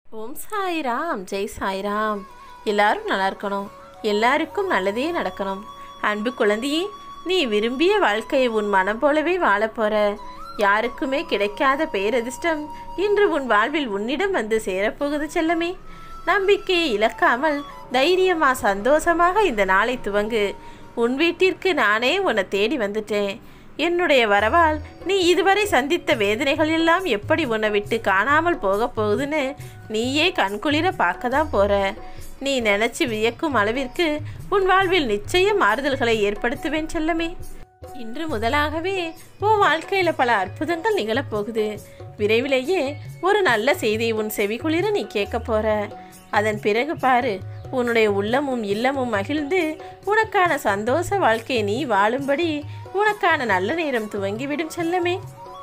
ஓம் சாய்ராம் ஜெய் சாய்ராம் எல்லாரும் நல்லா இருக்கணும் எல்லாருக்கும் நல்லதே நடக்கணும் அன்பு குழந்தையே நீ விரும்பிய வாழ்க்கையை உன் மனம் போலவே வாழப் போற யாருக்குமே கிடைக்காத பேரதிர்ஷ்டம் இன்று உன் வாழ்வில் உன்னிடம் வந்து சேரப்போகுது செல்லமே நம்பிக்கையை இழக்காமல் தைரியமா சந்தோஷமாக இந்த நாளை துவங்கு உன் வீட்டிற்கு நானே உன்னை தேடி வந்துட்டேன் என்னுடைய வரவால் நீ இதுவரை சந்தித்த வேதனைகள் எல்லாம் எப்படி உன்னை விட்டு காணாமல் போக போகுதுன்னு நீயே கண்குளிர பார்க்க தான் போற நீ நினைச்சு வியக்கும் அளவிற்கு உன் வாழ்வில் நிச்சயம் மாறுதல்களை ஏற்படுத்துவேன் செல்லமே இன்று முதலாகவே உன் வாழ்க்கையில் பல அற்புதங்கள் நிகழப்போகுது விரைவிலேயே ஒரு நல்ல செய்தியை உன் செவிக்குளிர நீ கேட்க போற அதன் பிறகு பாரு உன்னுடைய உள்ளமும் இல்லமும் மகிழ்ந்து உனக்கான சந்தோஷ வாழ்க்கையை நீ வாழும்படி உனக்கான நல்ல நேரம் துவங்கிவிடும் செல்லமே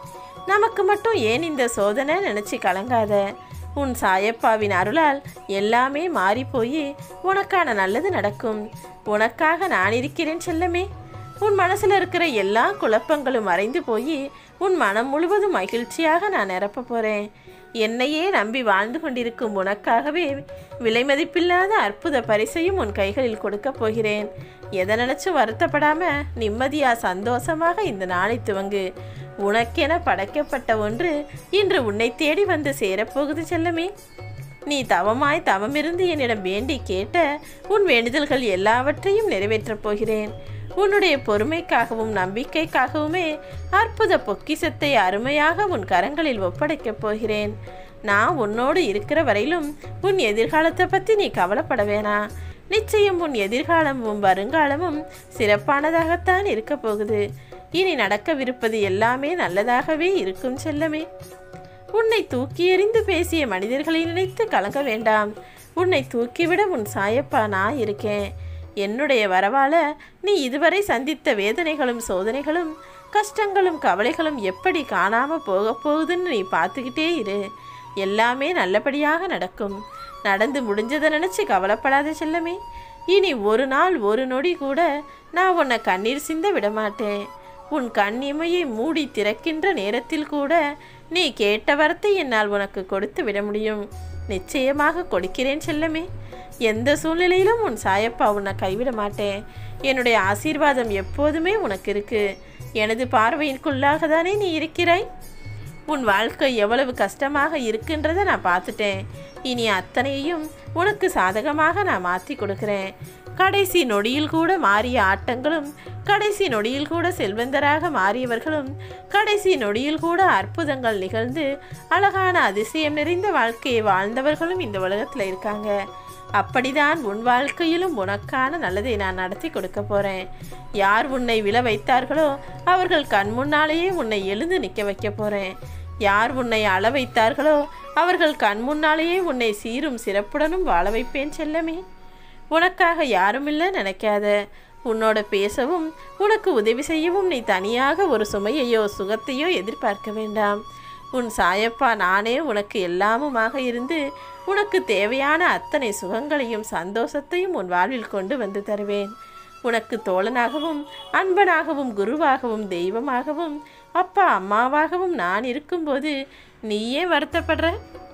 நமக்கு மட்டும் ஏன் இந்த சோதனை நினச்சி கலங்காத உன் சாயப்பாவின் அருளால் எல்லாமே மாறி போய் உனக்கான நல்லது நடக்கும் உனக்காக நான் இருக்கிறேன் செல்லமே உன் மனசில் இருக்கிற எல்லா குழப்பங்களும் மறைந்து போய் உன் மனம் முழுவதும் மகிழ்ச்சியாக நான் நிரப்ப போகிறேன் என்னையே நம்பி வாழ்ந்து கொண்டிருக்கும் உனக்காகவே விலைமதிப்பில்லாத அற்புத பரிசையும் உன் கைகளில் கொடுக்கப் போகிறேன் எதை நினச்சும் வருத்தப்படாம நிம்மதியா சந்தோஷமாக இந்த நாளை துவங்கு உனக்கென படைக்கப்பட்ட ஒன்று இன்று உன்னை தேடி வந்து சேரப்போகுது செல்லமே நீ தவமாய் தவமிருந்து என்னிடம் வேண்டி கேட்ட உன் வேண்டுதல்கள் எல்லாவற்றையும் நிறைவேற்றப் போகிறேன் உன்னுடைய பொறுமைக்காகவும் நம்பிக்கைக்காகவுமே அற்புத பொக்கிசத்தை அருமையாக உன் கரங்களில் ஒப்படைக்கப் போகிறேன் நான் உன்னோடு இருக்கிற வரையிலும் உன் எதிர்காலத்தை பற்றி நீ கவலைப்பட வேணாம் நிச்சயம் உன் எதிர்காலமும் வருங்காலமும் சிறப்பானதாகத்தான் இருக்க போகுது இனி நடக்கவிருப்பது எல்லாமே நல்லதாகவே இருக்கும் செல்லமே உன்னை தூக்கி எறிந்து பேசிய மனிதர்களை நினைத்து கலங்க வேண்டாம் உன்னை தூக்கிவிட உன் சாயப்பா நான் இருக்கேன் என்னுடைய வரவால நீ இதுவரை சந்தித்த வேதனைகளும் சோதனைகளும் கஷ்டங்களும் கவலைகளும் எப்படி காணாம போக போகுதுன்னு நீ பார்த்துக்கிட்டே இரு எல்லாமே நல்லபடியாக நடக்கும் நடந்து முடிஞ்சதை நினச்சி கவலைப்படாத செல்லமே இனி ஒரு நாள் ஒரு நொடி கூட நான் உன்னை கண்ணீர் சிந்த விடமாட்டேன் உன் கண் இமையை மூடி திறக்கின்ற நேரத்தில் கூட நீ கேட்ட வரத்தை என்னால் உனக்கு கொடுத்து விட முடியும் நிச்சயமாக கொடுக்கிறேன் செல்லமே எந்த சூழ்நிலையிலும் உன் சாயப்பா உன்னை கைவிட மாட்டேன் என்னுடைய ஆசீர்வாதம் எப்போதுமே உனக்கு இருக்கு எனது பார்வையிற்குள்ளாக தானே நீ இருக்கிறாய் உன் வாழ்க்கை எவ்வளவு கஷ்டமாக இருக்குன்றதை நான் பார்த்துட்டேன் இனி அத்தனையும் உனக்கு சாதகமாக நான் மாற்றி கொடுக்குறேன் கடைசி நொடியில் கூட மாறிய ஆட்டங்களும் கடைசி நொடியில் கூட செல்வந்தராக மாறியவர்களும் கடைசி நொடியில் கூட அற்புதங்கள் நிகழ்ந்து அழகான அதிசயம் நிறைந்த வாழ்க்கையை வாழ்ந்தவர்களும் இந்த உலகத்தில் இருக்காங்க அப்படிதான் உன் வாழ்க்கையிலும் உனக்கான நல்லதை நான் நடத்தி கொடுக்க போறேன் யார் உன்னை விழ வைத்தார்களோ அவர்கள் கண் முன்னாலேயே உன்னை எழுந்து நிற்க வைக்க போறேன் யார் உன்னை அள வைத்தார்களோ அவர்கள் கண் முன்னாலேயே உன்னை சீரும் சிறப்புடனும் வாழ வைப்பேன் செல்லமே உனக்காக யாரும் இல்லை நினைக்காத உன்னோட பேசவும் உனக்கு உதவி செய்யவும் நீ தனியாக ஒரு சுமையையோ சுகத்தையோ எதிர்பார்க்க வேண்டாம் உன் சாயப்பா நானே உனக்கு எல்லாமுமாக இருந்து உனக்கு தேவையான அத்தனை சுகங்களையும் சந்தோஷத்தையும் உன் வாழ்வில் கொண்டு வந்து தருவேன் உனக்கு தோழனாகவும் அன்பனாகவும் குருவாகவும் தெய்வமாகவும் அப்பா அம்மாவாகவும் நான் இருக்கும்போது நீயே வருத்தப்படுற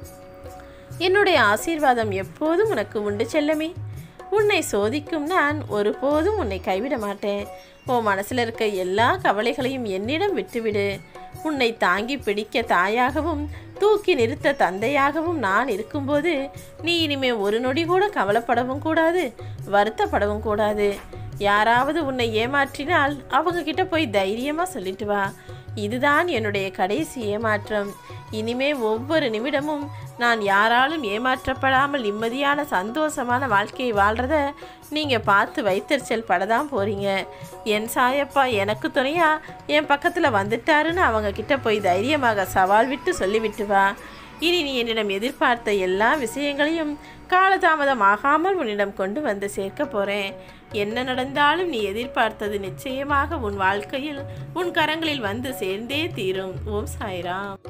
என்னுடைய ஆசீர்வாதம் எப்போதும் உனக்கு உண்டு செல்லமே உன்னை சோதிக்கும் நான் ஒருபோதும் உன்னை கைவிட மாட்டேன் உன் மனசில் இருக்க எல்லா கவலைகளையும் என்னிடம் விட்டுவிடு உன்னை தாங்கி பிடிக்க தாயாகவும் தூக்கி நிறுத்த தந்தையாகவும் நான் இருக்கும்போது நீ இனிமே ஒரு நொடி கூட கவலைப்படவும் கூடாது வருத்தப்படவும் கூடாது யாராவது உன்னை ஏமாற்றினால் அவங்க கிட்ட போய் தைரியமாக சொல்லிட்டு வா இதுதான் என்னுடைய கடைசி ஏமாற்றம் இனிமே ஒவ்வொரு நிமிடமும் நான் யாராலும் ஏமாற்றப்படாமல் நிம்மதியான சந்தோஷமான வாழ்க்கையை வாழ்கிறத நீங்கள் பார்த்து வைத்தறிச்சல் படதான் போகிறீங்க என் சாயப்பா எனக்கு துணையா என் பக்கத்தில் வந்துட்டாருன்னு அவங்க கிட்ட போய் தைரியமாக சவால் விட்டு சொல்லிவிட்டு வா இனி நீ என்னிடம் எதிர்பார்த்த எல்லா விஷயங்களையும் காலதாமதம் ஆகாமல் உன்னிடம் கொண்டு வந்து சேர்க்க போகிறேன் என்ன நடந்தாலும் நீ எதிர்பார்த்தது நிச்சயமாக உன் வாழ்க்கையில் உன் கரங்களில் வந்து சேர்ந்தே தீரும் ஓம் சாய்ராம்